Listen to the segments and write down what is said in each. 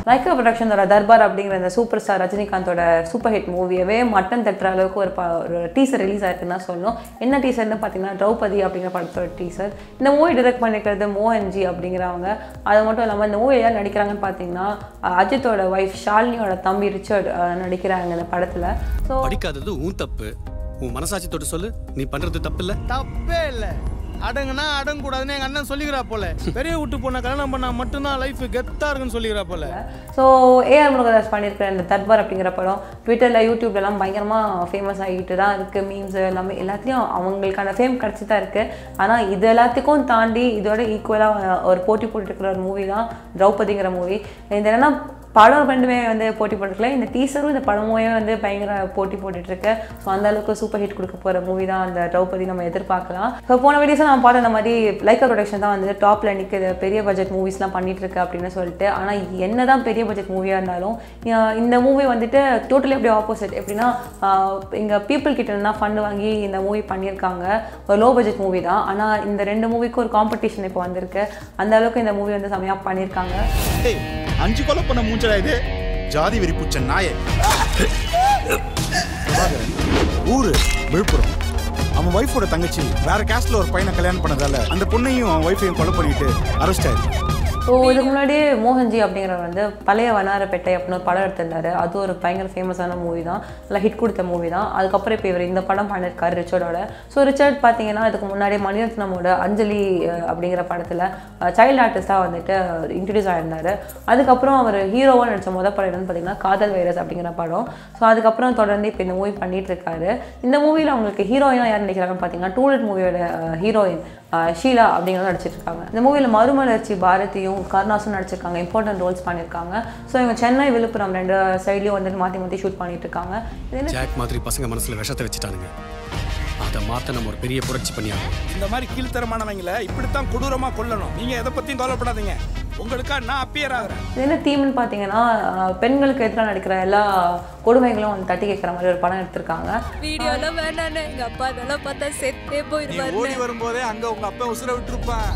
Lyca ப்ரொடக்ஷனோட Darbar அப்படிங்கிற இந்த super star ரஜினிகாந்தோட சூப்பர் ஹிட் மூவியவே மட்டன் தட்டுற அளவுக்கு ஒரு ப- ஒரு டீசர் ரிலீஸ் ஆயிருக்குன்னு தான் சொல்லணும் என்ன டீசர்னு பார்த்தீங்கன்னா திரௌபதி அப்படிங்கிற படத்தோட டீசர் இந்த மூவி டிரெக்ட் பண்ணிக்கிறது மோகன்ஜி அப்படிங்கிறவங்க அது மட்டும் இல்லாமல் இந்த மூவி யார் நடிக்கிறாங்கன்னு பார்த்தீங்கன்னா அஹ், அஜித்தோட ஒய்ஃப் ஷாலினியோட தம்பி ரிச்சர்ட் அஹ், நடிக்கிறாங்க இந்த படத்தில் ஸோ படிக்காதது உன் தப்பு உன் மனசாட்சி தொட்டு சொல்லு நீ பண்றது தப்பு இல்ல தப்பே இல்ல அடங்குனா அடங்க கூடாதுன்னு எங்க அண்ணன் சொல்லிக்கிறா போல பெரிய விட்டு பொண்ணை கல்யாணம் பண்ணா மட்டும்தான் லைஃப் கெத்தா இருக்குன்னு சொல்லிக்கிறா போல ஸோ ஏஆர் முருகதாஸ் பண்ணியிருக்கிற இந்த தர்பார் அப்படிங்கிற படம் ட்விட்டரில் யூடியூப்லலாம் பயங்கரமாக ஃபேமஸ் ஆகிட்டு தான் இருக்குது மீம்ஸ் எல்லாமே எல்லாத்துலேயும் அவங்களுக்கான ஃபேம் கிடச்சி தான் இருக்குது ஆனால் இது எல்லாத்துக்கும் தாண்டி இதோட ஈக்குவலாக ஒரு போட்டி போட்டுட்டு இருக்கிற ஒரு மூவி தான் திரௌபதிங்கிற மூவி இது என்னன்னா படம் ரெண்டுமே வந்து போட்டி போட்டுருக்கல இந்த டீசரும் இந்த படமுமே வந்து பயங்கர போட்டி போட்டுட்டு இருக்கு ஸோ அந்த அளவுக்கு சூப்பர் ஹிட் கொடுக்க போகிற மூவி தான் அந்த திரௌபதி நம்ம எதிர்பார்க்கலாம் ஸோ போன வீடியோஸில் நான் பார்த்த இந்த மாதிரி லைக்கா ப்ரொடக்ஷன் தான் வந்து டாப்பில் நிற்குது பெரிய பட்ஜெட் மூவிஸ்லாம் பண்ணிட்டு இருக்கு அப்படின்னு சொல்லிட்டு ஆனால் என்ன தான் பெரிய பட்ஜெட் மூவியாக இருந்தாலும் அஹ் இந்த மூவி வந்துட்டு டோட்டலி அப்படியே ஆப்போசிட் எப்படின்னா இங்கே பீப்புள் கிட்ட இருந்தால் ஃபண்ட் வாங்கி இந்த மூவி பண்ணியிருக்காங்க ஒரு லோ பட்ஜெட் மூவி தான் ஆனால் இந்த ரெண்டு மூவிக்கும் ஒரு காம்படிஷன் இப்போ வந்திருக்கு அந்த அளவுக்கு இந்த மூவி வந்து செமையாக பண்ணியிருக்காங்க டேய் அஞ்சு கொலை பண்ண மூஞ்சடா இது ஜாதி வெறி பூச்ச நாயே பிரபாகரன், ஊரு விழுப்புரம் அவன் ஒய்ஃபோட தங்கச்சி வேற கேஸ்ட்ல ஒரு பையனை கல்யாணம் பண்ணதால அந்த பொண்ணையும் அவன் ஒய்ஃபையும் கொலை பண்ணிட்டு அரெஸ்ட் ஆயிருக்கு ஸோ இதுக்கு முன்னாடியே மோகன்ஜி அப்படிங்கிறவர் வந்து பழைய வண்ணாரப்பேட்டை அப்படின்னு ஒரு படம் எடுத்திருந்தாரு அது ஒரு பயங்கர ஃபேமஸான மூவி தான் நல்லா ஹிட் கொடுத்த மூவி தான் அதுக்கப்புறம் இப்போ இவர் இந்த படம் பண்ணியிருக்காரு ரிச்சர்டோட ஸோ ரிச்சர்ட் பார்த்தீங்கன்னா இதுக்கு முன்னாடி மணிரத்னமோட அஞ்சலி அஹ், அப்படிங்கிற படத்தில் சைல்டு ஆர்டிஸ்டாக வந்துட்டு இன்ட்ரடியூஸ் ஆயிருந்தாரு அதுக்கப்புறம் அவர் ஹீரோவாக நடித்த முத படம் என்னன்னு பார்த்தீங்கன்னா காதல் வைரஸ் அப்படிங்கிற படம் ஸோ அதுக்கப்புறம் தொடர்ந்து இப்போ இந்த மூவி பண்ணிட்டு இருக்காரு இந்த மூவியில் அவங்களுக்கு ஹீரோயினாக யார் நடிக்கிறாங்கன்னு பார்த்தீங்கன்னா டூலெட் மூவியோட ஹீரோயின் ஷீலா அப்படிங்கிறத நடிச்சிட்டு இருக்காங்க இந்த மூவியில் மறுமலர்ச்சி பாரதியும் கருணாசும் நடிச்சிருக்காங்க இம்பார்ட்டன்ட் ரோல்ஸ் பண்ணியிருக்காங்க ஸோ இவங்க சென்னை விழுப்புரம் ரெண்டு சைட்லேயும் வந்துட்டு மாற்றி மாற்றி ஷூட் பண்ணிட்டு இருக்காங்க இது என்ன ஜாக் மாதிரி பசங்க மனசுல விஷத்தை வச்சுட்டானுங்க அதை மாத்த நம்ம ஒரு பெரிய புரட்சி பண்ணியாகணும் இந்த மாதிரி கீழ்த்தரமானவங்கள இப்படித்தான் கொடூரமா கொல்லணும் நீங்க எதை பத்தியும் கவலைப்படாதீங்க உங்களுக்கா நான் அப்பியர் ஆகுறேன் இது என்ன தீம்னு பார்த்தீங்கன்னா அஹ், பெண்களுக்கு எதிராக நடிக்கிற எல்லா கொடுமைகளும் வந்து தட்டி கேட்குற மாதிரி ஒரு படம் எடுத்திருக்காங்க வீடியோலாம் வேணான்னு எங்க அப்பா அதெல்லாம் பார்த்தா செத்தே நீ போயிடுவாரு ஓடி வரும்போதே அங்க உங்க அப்பா உசுர விட்டுருப்பான்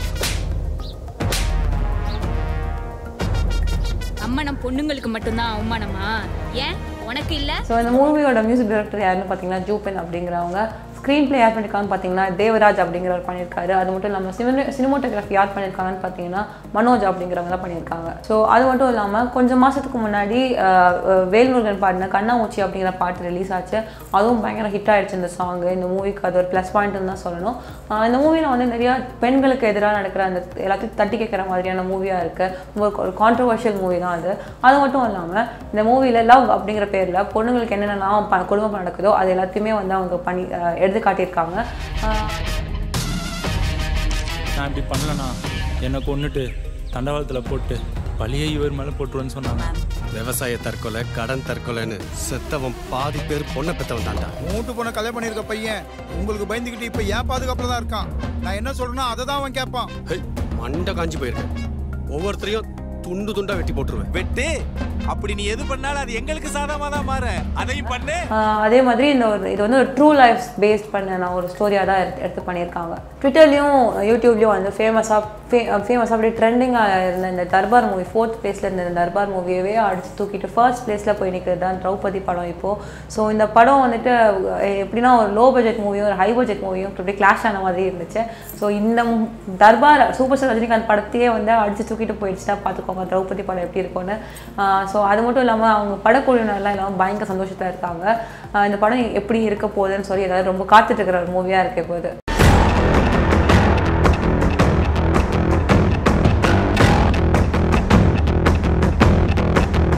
அம்மனம் பொண்ணுங்களுக்கு மட்டும்தான் அவமானமா ஏன் உனக்கு இல்ல ஸோ இந்த மூவியோட மியூசிக் டைரக்டர் யாருன்னு பார்த்தீங்கன்னா ஜூபென் அப்படிங்கிறவங்க ஸ்க்ரீன் பிளே யார் பண்ணியிருக்காங்கன்னு பார்த்தீங்கன்னா தேவராஜ் அப்படிங்கிறவர் பண்ணியிருக்காரு அது மட்டும் இல்லாமல் சினிமா சினிமோட்டோகிராஃபி யார் பண்ணியிருக்காங்கன்னு பார்த்தீங்கன்னா மனோஜ் அப்படிங்கிறவங்க தான் பண்ணியிருக்காங்க ஸோ அது மட்டும் இல்லாமல் கொஞ்சம் மாதத்துக்கு முன்னாடி அஹ், அஹ், வேல்முருகன் பாடின கண்ணாமூச்சி அப்படிங்கிற பாட்டு ரிலீஸ் ஆச்சு அதுவும் பயங்கர ஹிட் ஆயிடுச்சு இந்த சாங்கு இந்த மூவிக்கு அது ஒரு ப்ளஸ் பாயிண்ட்னு தான் சொல்லணும் அஹ், இந்த மூவியில் வந்து நிறையா பெண்களுக்கு எதிராக நடக்கிற அந்த எல்லாத்தையும் தட்டி கேட்குற மாதிரியான மூவியாக இருக்குது ஒரு கான்ட்ரவர்ஷியல் மூவி தான் அது அது மட்டும் இல்லாமல் இந்த மூவியில் லவ் அப்படிங்கிற பேரில் பொண்ணுங்களுக்கு என்னென்னலாம் ப குடும்பம் நடக்குதோ அது எல்லாத்தையுமே வந்து அவங்க பண்ணி அஹ், எடுத்து காட்டியிருக்காங்க அஹ், நான் இப்படி பண்ணலண்ணா என்னை கொன்னுட்டு தண்டவாளத்தில் போட்டு பழியை இவர் மேலே போட்டுருவேன்னு சொன்னாங்க விவசாய தற்கொலை கடன் தற்கொலைன்னு செத்தவன் பாதி பேர் பொண்ணை பெத்தவன் தாண்டா மூட்டு பொண்ணை கல்யாணம் பண்ணிருக்க பையன் உங்களுக்கு பயந்துகிட்டு இப்ப ஏன் பாதுகாப்புல தான் இருக்கான் நான் என்ன சொல்றேன்னா அதை தான் அவன் கேட்பான் ஹை, மண்டை காஞ்சி போயிருக்கேன் ஒவ்வொருத்தரையும் துண்டு துண்டா வெட்டி போட்டுருவேன் வெட்டு அப்படி நீ எது பண்ணாலும் அது எங்களுக்கு சாதகமா தான் மாற அதையும் பண்ணு ஆஹ் அதே மாதிரி இந்த ஒரு இது வந்து ஒரு ட்ரூ லைஃப் பேஸ்ட் பண்ண நான் ஒரு ஸ்டோரியாக தான் எடுத்து எடுத்து பண்ணியிருக்காங்க ட்விட்டர்லையும் யூடியூப்லேயும் வந்து ஃபேமஸாக ஃபே ஃபேமஸாக அப்படியே ட்ரெண்டிங்காக இருந்த இந்த தர்பார் மூவி ஃபோர்த் பிளேஸில் இருந்த இந்த தர்பார் மூவியவே அடிச்சு தூக்கிட்டு ஃபர்ஸ்ட் பிளேஸில் போய் நிற்கிறது தான் திரௌபதி படம் இப்போது ஸோ இந்த படம் வந்துட்டு அஹ் எப்படின்னா ஒரு லோ பட்ஜெட் மூவியும் ஒரு ஹை பட்ஜெட் மூவியும் அப்படியே கிளாஷ் ஆன மாதிரி இருந்துச்சு ஸோ இந்த மு- தர்பார் சூப்பர் ஸ்டார் ரஜினிகாந்த் படத்தையே வந்து அடிச்சு தூக்கிட்டு போயிடுச்சுன்னா பார்த்துக்கோங்க திரௌபதி படம் எப்படி இருக்கும்னு ஸோ அது மட்டும் இல்லாமல் அவங்க படக்குழுவினர்லாம் எல்லாம் பயங்கர சந்தோஷத்தில் இருக்காங்க ஆஹ் இந்த படம் எப்படி இருக்க போகுதுன்னு சொல்லி எல்லாரும் ரொம்ப காத்துட்டு இருக்கிற ஒரு மூவியாக இருக்கு இப்போ இது